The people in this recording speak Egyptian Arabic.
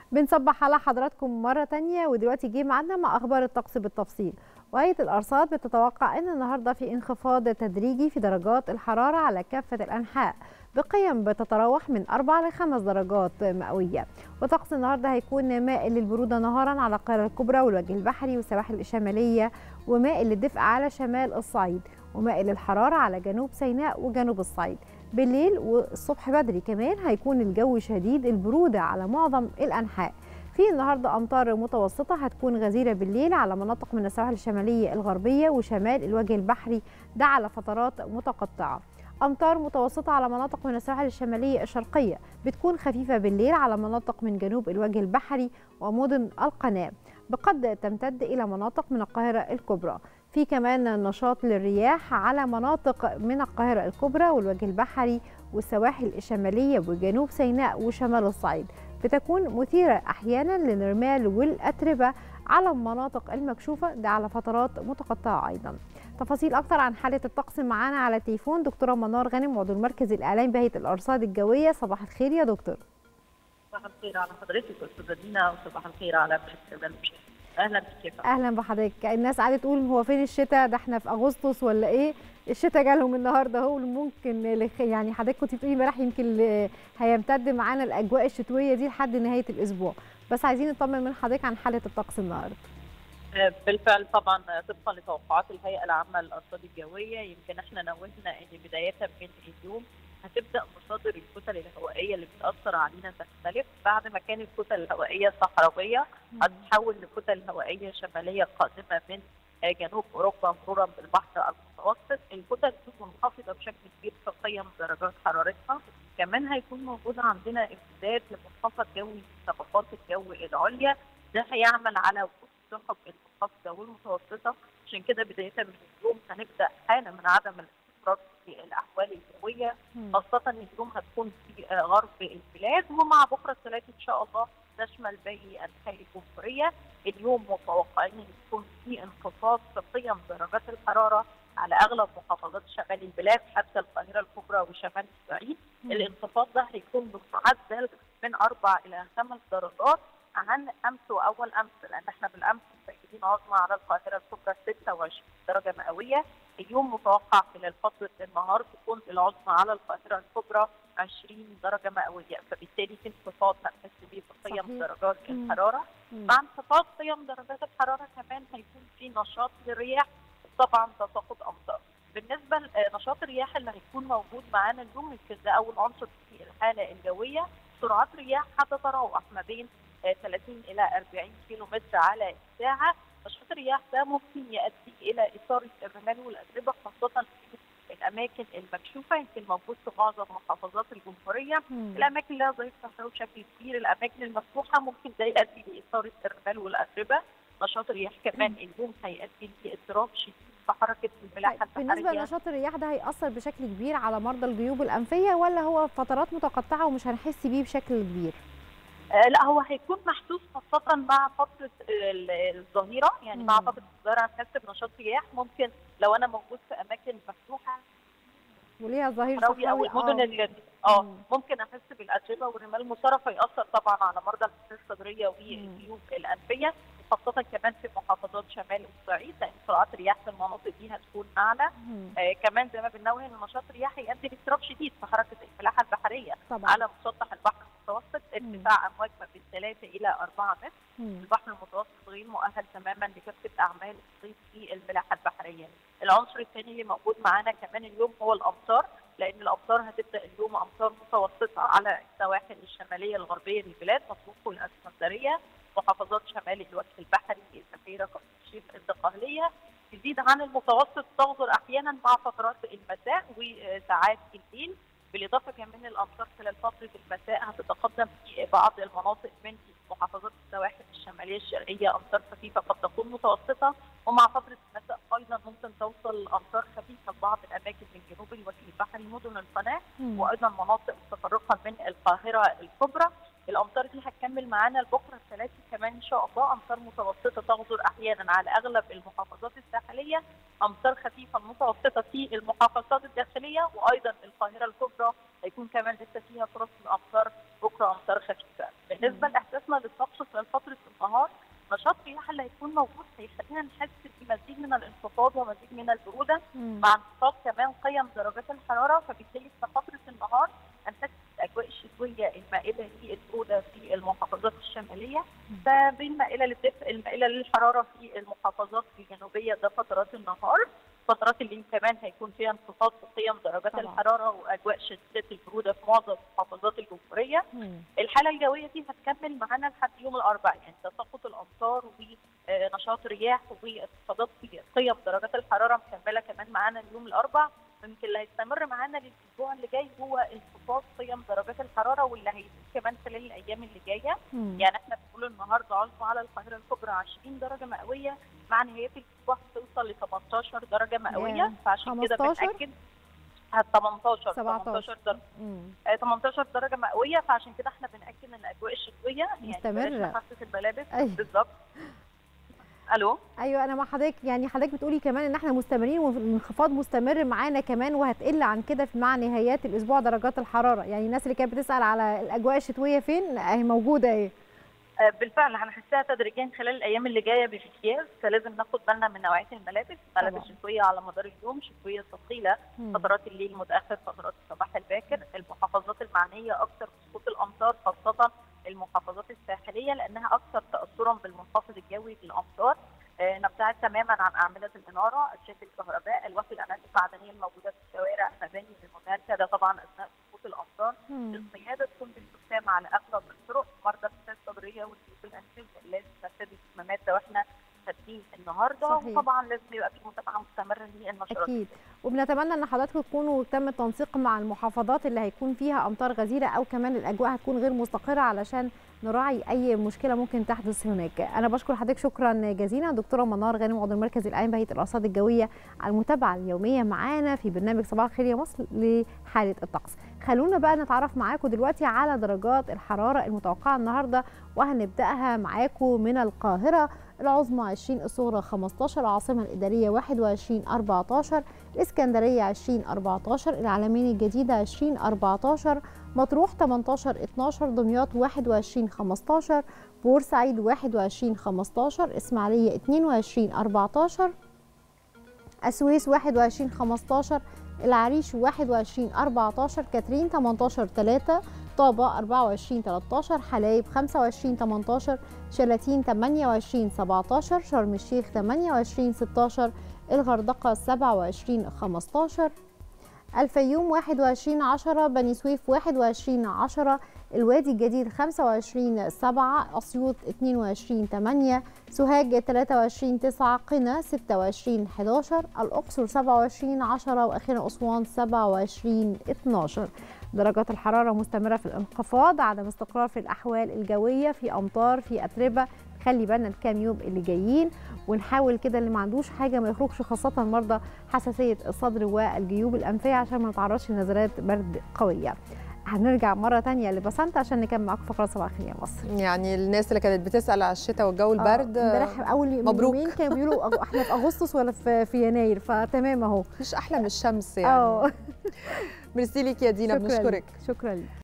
بنصبح على حضراتكم مرة تانية ودلوقتي جه معانا مع أخبار الطقس بالتفصيل وهيئة الأرصاد بتتوقع أن النهاردة في انخفاض تدريجي في درجات الحرارة على كافة الأنحاء بقيم بتتراوح من 4 ل 5 درجات مئوية وطقس النهارده هيكون مائل للبرودة نهارا على القاهرة الكبرى والوجه البحري والسواحل الشمالية ومائل للدفء على شمال الصعيد ومائل للحرارة على جنوب سيناء وجنوب الصعيد بالليل والصبح بدري كمان هيكون الجو شديد البرودة على معظم الأنحاء في النهارده امطار متوسطه هتكون غزيره بالليل على مناطق من السواحل الشماليه الغربيه وشمال الوجه البحري ده على فترات متقطعه امطار متوسطه على مناطق من السواحل الشماليه الشرقيه بتكون خفيفه بالليل على مناطق من جنوب الوجه البحري ومدن القناه بقد تمتد الى مناطق من القاهره الكبرى في كمان نشاط للرياح على مناطق من القاهره الكبرى والوجه البحري والسواحل الشماليه وجنوب سيناء وشمال الصعيد بتكون مثيره احيانا للرمال والاتربه على المناطق المكشوفه ده على فترات متقطعه ايضا تفاصيل اكتر عن حاله الطقس معانا على التليفون دكتوره منار غانم عضو المركز الاعلامي بهيئه الارصاد الجويه صباح الخير يا دكتور صباح الخير على حضرتك استاذه دينا وصباح الخير على برنامج اهلا بك اهلا بحضرتك الناس قاعده تقول هو فين الشتاء ده احنا في اغسطس ولا ايه الشتاء جالهم النهارده هو ممكن يعني حضرتك كنت بتقولي امبارح يمكن هيمتد معانا الاجواء الشتويه دي لحد نهايه الاسبوع بس عايزين نطمن من حضرتك عن حاله الطقس النهارده بالفعل طبعا طبقا لتوقعات الهيئه العامه للارصاد الجويه يمكن احنا نوهنا ان بدايه من اليوم هتبدا مصادر الكتل الهوائيه اللي بتاثر علينا تختلف بعد ما كانت الكتل الهوائيه صحراويه هتتحول لكتل هوائيه شماليه قادمه من جنوب اوروبا مرورا بالبحر المتوسط الكتل دي منخفضه بشكل كبير في قيم درجات حرارتها كمان هيكون موجود عندنا امتداد لمنخفض جوي في طبقات الجو العليا ده هيعمل على وجود سحب المنخفضه والمتوسطه عشان كده بدايه من اليوم هنبدا حاله من عدم الاستقرار في الاحوال الجويه خاصه ان اليوم هتكون في غرب البلاد ومع بكره الثلاث ان شاء الله تشمل باقي انحاء الجمهوريه اليوم متوقعين ان يكون في انخفاض في قيم درجات الحراره على اغلب محافظات شمال البلاد حتى القاهره الكبرى وشمال الصعيد الانخفاض ده هيكون بمعدل من اربع الى خمس درجات عن امس واول امس لان احنا بالامس مسجلين عظمى على القاهره الكبرى 26 درجه مئويه اليوم متوقع خلال فتره النهار تكون العظمى على القاهره الكبرى 20 درجه مئويه فبالتالي في انخفاض هنحس بيه في قيم درجات الحراره مع انخفاض قيم درجات الحراره كمان هيكون في نشاط للرياح طبعا تساقط امطار بالنسبه لنشاط الرياح اللي هيكون موجود معانا اليوم يمكن ده اول عنصر في الحاله الجويه سرعات رياح هتتراوح ما بين 30 الى 40 كيلو متر على الساعه نشاط الرياح ده ممكن يؤدي الى اثاره الرمال والاتربه خاصه في الاماكن المكشوفه يمكن موجود في معظم محافظات الجمهوريه مم. الاماكن اللي لها ظهير صحراوي بشكل كبير الاماكن المفتوحه ممكن ده يؤدي لاثاره الرمال والاتربه نشاط الرياح كمان اليوم هيؤدي لاضطراب شديد في حركه الملاحه البحريه بالنسبه لنشاط الرياح ده هيأثر بشكل كبير على مرضى الجيوب الانفيه ولا هو فترات متقطعه ومش هنحس بيه بشكل كبير؟ آه لا هو هيكون محسوس خاصة مع فترة الظهيرة يعني مم. مع فترة الظهيرة هنحس بنشاط رياح ممكن لو أنا موجود في أماكن مفتوحة وليها ظهير صحراوي أو المدن اللي اه ممكن أحس بالأتربة والرمال المثارة فيأثر طبعا على مرضى الحساسية الصدرية والجيوب الأنفية خاصة كمان في محافظات شمال الصعيد لأن سرعات الرياح في المناطق دي هتكون أعلى آه كمان زي ما بنوه إن نشاط الرياح يؤدي لاضطراب شديد في حركة الملاحة البحرية طبعا. على مسطح البحر المتوسط ارتفاع امواج ما بين 3 الى 4 متر مم. البحر المتوسط غير مؤهل تماما لكافه اعمال الصيد في الملاحه البحريه العنصر الثاني اللي موجود معانا كمان اليوم هو الامطار لان الامطار هتبدا اليوم امطار متوسطه على السواحل الشماليه الغربيه للبلاد مطروح والاسكندريه محافظات شمال الوجه البحري البحيره كفر الشيخ الدقهليه تزيد عن المتوسط تغزر احيانا مع فترات المساء وساعات الليل بالاضافه كمان الامطار خلال فتره المساء هتتقدم في بعض المناطق من محافظات السواحل الشماليه الشرقيه امطار خفيفه قد تكون متوسطه ومع فتره المساء ايضا ممكن توصل امطار خفيفه في بعض الاماكن من جنوب الوجه البحري مدن القناه وايضا مناطق متفرقه من القاهره الكبرى الامطار دي هتكمل معانا لبكره الثلاث كمان ان شاء الله امطار متوسطه تغدر احيانا على اغلب المحافظات الساحليه امطار خفيفه متوسطه في المحافظات الداخليه وايضا القاهره الكبرى هيكون كمان لسه فيها فرص الامطار بكره امطار خفيفه بالنسبه لاحساسنا للطقس خلال فتره النهار نشاط الرياح اللي هيكون موجود هيخلينا نحس بمزيد من الانخفاض ومزيد من البروده مع انخفاض كمان قيم درجات الحراره فبالتالي في فتره النهار هنحس بالاجواء الشتويه المائله للبروده في المحافظات الشماليه فبين مائله للدفء المائله للحراره في المحافظات الجنوبيه ده فترات النهار فترات الليل كمان هيكون فيها انخفاض في قيم درجات طبعا. الحراره واجواء شديده البروده في معظم محافظات الجمهوريه الحاله الجويه دي هتكمل معانا لحد يوم الاربعاء يعني تساقط الامطار ونشاط رياح وانخفاضات في قيم درجات الحراره مكمله كمان معانا اليوم الاربعاء يمكن اللي هيستمر معانا للاسبوع اللي جاي هو انخفاض قيم درجات الحراره واللي هيزيد كمان خلال الايام اللي جايه يعني احنا بنقول النهارده عظمى على القاهره الكبرى 20 درجه مئويه مع نهايه الاسبوع هتوصل ل 18 درجه مئويه ياه. فعشان كده 15 بناكد هت 18 17. 18 درجه مم. آه، 18 درجه مئويه فعشان كده احنا بناكد ان الاجواء الشتويه يعني مستمرة. بلاش نخفف الملابس أيوة. بالظبط الو ايوه انا مع حضرتك يعني حضرتك بتقولي كمان ان احنا مستمرين والانخفاض مستمر معانا كمان وهتقل عن كده في مع نهايات الاسبوع درجات الحراره يعني الناس اللي كانت بتسال على الاجواء الشتويه فين اهي موجوده اهي آه، بالفعل هنحسها تدريجيا خلال الايام اللي جايه بامتياز فلازم ناخد بالنا من نوعيه الملابس طبعاً. ملابس شتويه على مدار اليوم شتويه ثقيله مم. فترات الليل متاخر فترات الصباح الباكر المحافظات المعنيه اكثر بسقوط الامطار خاصه المحافظات الساحليه لانها اكثر تاثرا بالمنخفض الجوي للامطار آه، نبتعد تماما عن اعمده الاناره اشياء الكهرباء الوفي الانابيب المعدنيه الموجوده في الشوارع مباني الممارسه ده طبعا اثناء سقوط الامطار مم. القياده تكون بالحكام على اغلب الطرق مرضى السكتة الصدريه والجيوب الانفيه لازم نرتدي كمامات ده واحنا خارجين النهارده صحيح. وطبعا لازم يبقى في متابعه مستمره للنشرات اكيد وبنتمنى ان حضراتكم تكونوا تم التنسيق مع المحافظات اللي هيكون فيها امطار غزيره او كمان الاجواء هتكون غير مستقره علشان نراعي اي مشكله ممكن تحدث هناك انا بشكر حضرتك شكرا جزيلا دكتوره منار غانم عضو المركز العام بهيئه الارصاد الجويه على المتابعه اليوميه معانا في برنامج صباح الخير يا مصر لحاله الطقس خلونا بقى نتعرف معاكم دلوقتي على درجات الحراره المتوقعه النهارده وهنبداها معاكم من القاهره العظمى 20 الصغرى 15 العاصمه الاداريه 21 14 الاسكندريه 20 14 العلمين الجديده 20 14 مطروح 18 12 دمياط 21 15 بورسعيد 21 15 اسماعيليه 22 14 السويس 21 15 العريش 21 14 كاترين 18 3 طابة 24 13 حلايب 25 18 شلاتين 28 17 شرم الشيخ 28 16 الغردقة 27 15 الفيوم 21 10 بني سويف 21 10 الوادي الجديد 25 7 أسيوط 22 8 سوهاج 23 9 قنا 26 11 الأقصر 27 10 وأخيرا أسوان 27 12 درجات الحرارة مستمرة في الانخفاض عدم استقرار في الأحوال الجوية في أمطار في أتربة خلي بالنا الكام يوم اللي جايين ونحاول كده اللي ما عندوش حاجة ما يخرجش خاصة مرضى حساسية الصدر والجيوب الأنفية عشان ما نتعرضش لنزلات برد قوية هنرجع مرة تانية لبسنت عشان نكمل معاكم فقرة صباح الخير يا مصر يعني الناس اللي كانت بتسال على الشتاء والجو البرد آه، امبارح اول مبروك. يومين كانوا بيقولوا أغ- احنا في اغسطس ولا في, في يناير فتمام اهو مفيش احلى من الشمس يعني اه ميرسي ليك يا دينا شكرا بنشكرك ليك، شكرا ليك